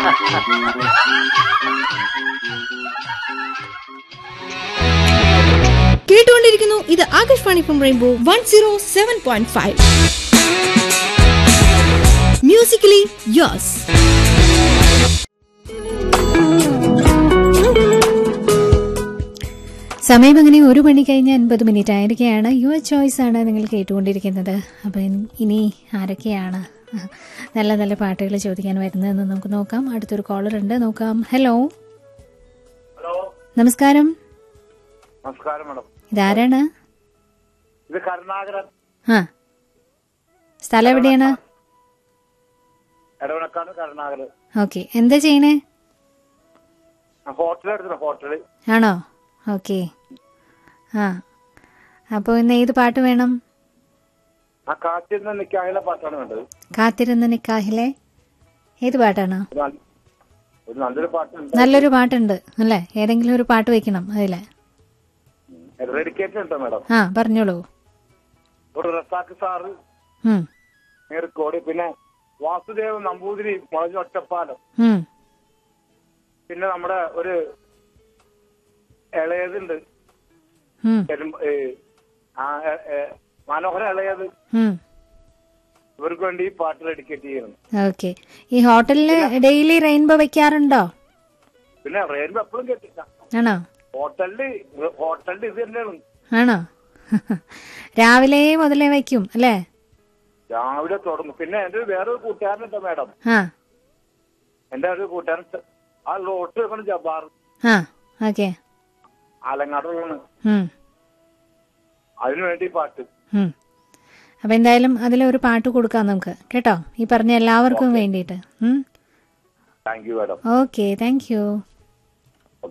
കേട്ടുകൊണ്ടിരിക്കുന്നു ഇത് Akashvani from rainbow one zero seven point five musically യോസ് സമയം അങ്ങനെ ഒരു മണി കഴിഞ്ഞ് അൻപത് മിനിറ്റ് ആയിരിക്കുകയാണ് യുവർ ചോയ്സ് ആണ് നിങ്ങൾ കേട്ടുകൊണ്ടിരിക്കുന്നത് അപ്പം ഇനി ആരൊക്കെയാണ് നല്ല നല്ല പാട്ടുകൾ ചോദിക്കാൻ വരുന്നതെന്ന് നമുക്ക് നോക്കാം അടുത്തൊരു കോളർ ഉണ്ട് നോക്കാം ഹലോ ഹലോ നമസ്കാരം നമസ്കാരം മാഡം ഇതാരാണ് ഇത് കരുണാകരൻ ആ സ്ഥലം എവിടെയാണ് എടവണക്കാട് കരുണാകരൻ ഓക്കെ എന്താ ചെയ്യണേ ഹോട്ടൽ എടുത്തിട്ടുണ്ട് ഹോട്ടല് ആണോ ഓക്കെ ആ അപ്പോൾ ഇന്ന് ഏത് പാട്ട് വേണം ആ കാറ്റിൽ നിന്ന് നിൽക്കാനുള്ള പാട്ടാണ് വേണ്ടത് കാത്തിരുന്ന നിക്കാഹിലെ ഏത് പാട്ടാണ് ഒരു നല്ല- ഒരു നല്ലൊരു പാട്ടുണ്ട് നല്ലൊരു പാട്ടുണ്ട് അല്ലേ ഏതെങ്കിലും ഒരു പാട്ട് വെക്കണം അതിലെ റെഡിക്കേറ്റ് ഉണ്ടോ മാഡം ആ പറഞ്ഞോളൂ ഒരു റസാക്ക് സാറ് ഉം, നേർക്കോടി പിന്നെ വാസുദേവ് നമ്പൂതിരി മുളഞ്ഞ ഒറ്റപ്പാലം ഉം. പിന്നെ നമ്മുടെ ഒരു ഇളയതുണ്ട് ഉം, പെരും- ഏ, ആ, ഏ, ഏ, മനോഹര ഇളയത് ഉം. ഇവർക്ക് വേണ്ടി ഈ പാട്ട് ഡെഡിക്കേറ്റ് ചെയ്യണം ഓക്കെ ഈ ഹോട്ടലില് ഡെയിലി റെയിൻബോ വെക്കാറുണ്ടോ പിന്നെ റെയിൽവേ എപ്പോഴും കേട്ടില്ല ആണോ ഹോട്ടലില് ഹോട്ടലിൽ ഇത് തന്നെയാണ് ആണോ രാവിലെ മുതലേ വയ്ക്കും അല്ലേ രാവിലെ തുടങ്ങും പിന്നെ എന്റെ ഒരു വേറൊരു കൂട്ടുകാരനുണ്ട് മാഡം ആ എന്റെ ഒരു കൂട്ടുകാരൻ ച- ആ ലോട്ട് വെക്കണം ജബ്ബാർ ആ ഓക്കെ ആലങ്ങാടുള്ളതാണ് ഉം, അതിനു വേണ്ടി പാട്ട് ഉം. അപ്പൊ എന്തായാലും അതിലൊരു പാട്ട് കൊടുക്കാം നമുക്ക് കേട്ടോ ഈ പറഞ്ഞ എല്ലാവർക്കും വേണ്ടിയിട്ട് thank you madam okay thank U